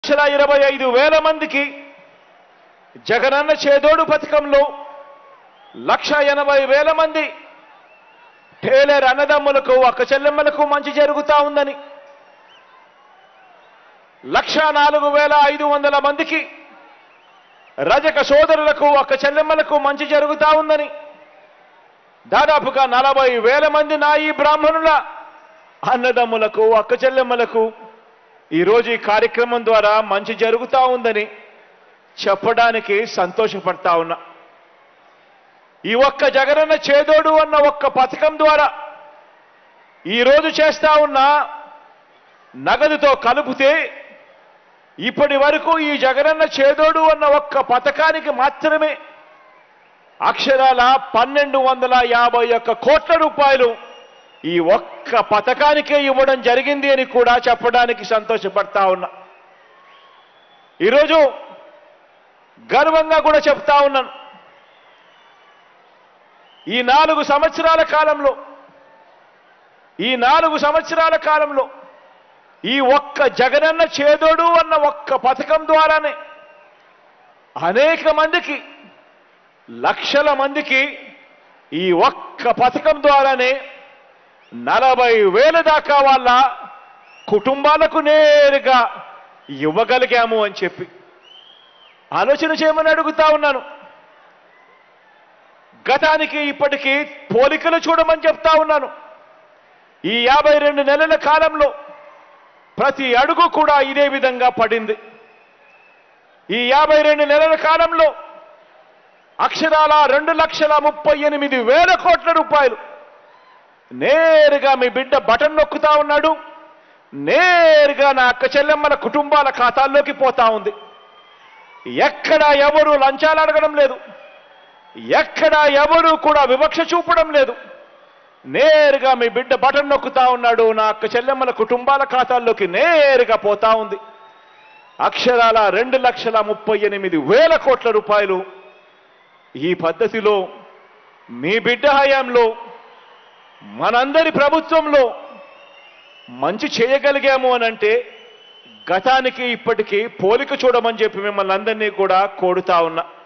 లక్షల ఇరవై ఐదు వేల మందికి జగనన్న చేదోడు పథకంలో లక్ష ఎనభై వేల మంది టేలర్ అన్నదమ్ములకు అక్క చెల్లెమ్మలకు మంచి జరుగుతా ఉందని లక్ష నాలుగు వేల ఐదు వందల మందికి రజక సోదరులకు అక్క చెల్లెమ్మలకు మంచి జరుగుతా ఉందని దాదాపుగా నలభై వేల మంది నాయి బ్రాహ్మణుల అన్నదమ్ములకు అక్క చెల్లెమ్మలకు ఈరోజు ఈ కార్యక్రమం ద్వారా మంచి జరుగుతా ఉందని చెప్పడానికి సంతోషపడతా ఉన్నా ఈ ఒక్క జగనన్న చేదోడు అన్న ఒక్క పథకం ద్వారా ఈరోజు చేస్తా ఉన్న నగదుతో కలిపితే ఇప్పటి వరకు ఈ జగనన్న చేదోడు అన్న ఒక్క పథకానికి మాత్రమే అక్షరాల పన్నెండు వందల యాభై ఒక్క కోట్ల రూపాయలు ఈ ఒక్క పథకానికే ఇవ్వడం జరిగింది అని కూడా చెప్పడానికి సంతోషపడతా ఉన్నా ఈరోజు గర్వంగా కూడా చెప్తా ఉన్నాను ఈ నాలుగు సంవత్సరాల కాలంలో ఈ నాలుగు సంవత్సరాల కాలంలో ఈ ఒక్క జగనన్న చేదోడు అన్న ఒక్క పథకం ద్వారానే అనేక మందికి లక్షల మందికి ఈ ఒక్క పథకం ద్వారానే నలభై వేల దాకా వాళ్ళ కుటుంబాలకు నేరుగా ఇవ్వగలిగాము అని చెప్పి ఆలోచన చేయమని అడుగుతా ఉన్నాను గతానికి ఇప్పటికీ పోలికలు చూడమని చెప్తా ఉన్నాను ఈ యాభై రెండు నెలల కాలంలో ప్రతి అడుగు కూడా ఇదే విధంగా పడింది ఈ యాభై రెండు నెలల కాలంలో అక్షరాల రెండు లక్షల ముప్పై ఎనిమిది వేల కోట్ల రూపాయలు నేరుగా మీ బిడ్డ బటన్ నొక్కుతా ఉన్నాడు నేరుగా నా అక్క చెల్లెమ్మల కుటుంబాల ఖాతాల్లోకి పోతా ఉంది ఎక్కడ ఎవరు లంచాలు అడగడం లేదు ఎక్కడ ఎవరు కూడా వివక్ష చూపడం లేదు నేరుగా మీ బిడ్డ బటన్ నొక్కుతా ఉన్నాడు నా అక్క చెల్లెమ్మల కుటుంబాల ఖాతాల్లోకి నేరుగా పోతా ఉంది అక్షరాల రెండు లక్షల ముప్పై ఎనిమిది వేల కోట్ల రూపాయలు ఈ పద్ధతిలో మీ బిడ్డ హయాంలో మనందరి ప్రభుత్వంలో మంచి చేయగలిగాము అని అంటే గతానికి ఇప్పటికీ పోలిక చూడమని చెప్పి మిమ్మల్ని అందరినీ కూడా కోరుతా ఉన్నా